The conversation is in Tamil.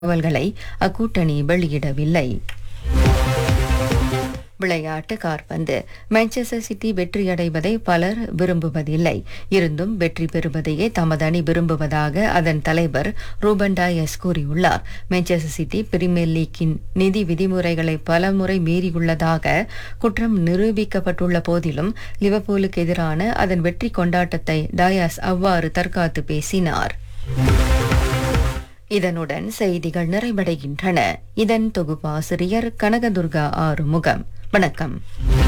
தகவல்களை அக்கூட்டணி வெளியிடவில்லை விளையாட்டு கார்பந்து மான்செஸ்டர் சிட்டி வெற்றியடைவதை பலர் விரும்புவதில்லை இருந்தும் வெற்றி பெறுவதையே தமது அணி விரும்புவதாக அதன் தலைவர் ரூபன் டாயஸ் கூறியுள்ளார் மான்செஸ்டர் சிட்டி பிரீமியர் லீக்கின் நிதி விதிமுறைகளை பலமுறை மீறியுள்ளதாக குற்றம் நிரூபிக்கப்பட்டுள்ள போதிலும் லிவர்பூலுக்கு எதிரான அதன் வெற்றி கொண்டாட்டத்தை டயாஸ் அவ்வாறு தற்காத்து பேசினார் இதனுடன் செய்திகள் நிறைவடைகின்றன இதன் தொகுப்பாசிரியர் கனகதுர்கா ஆறுமுகம் வணக்கம்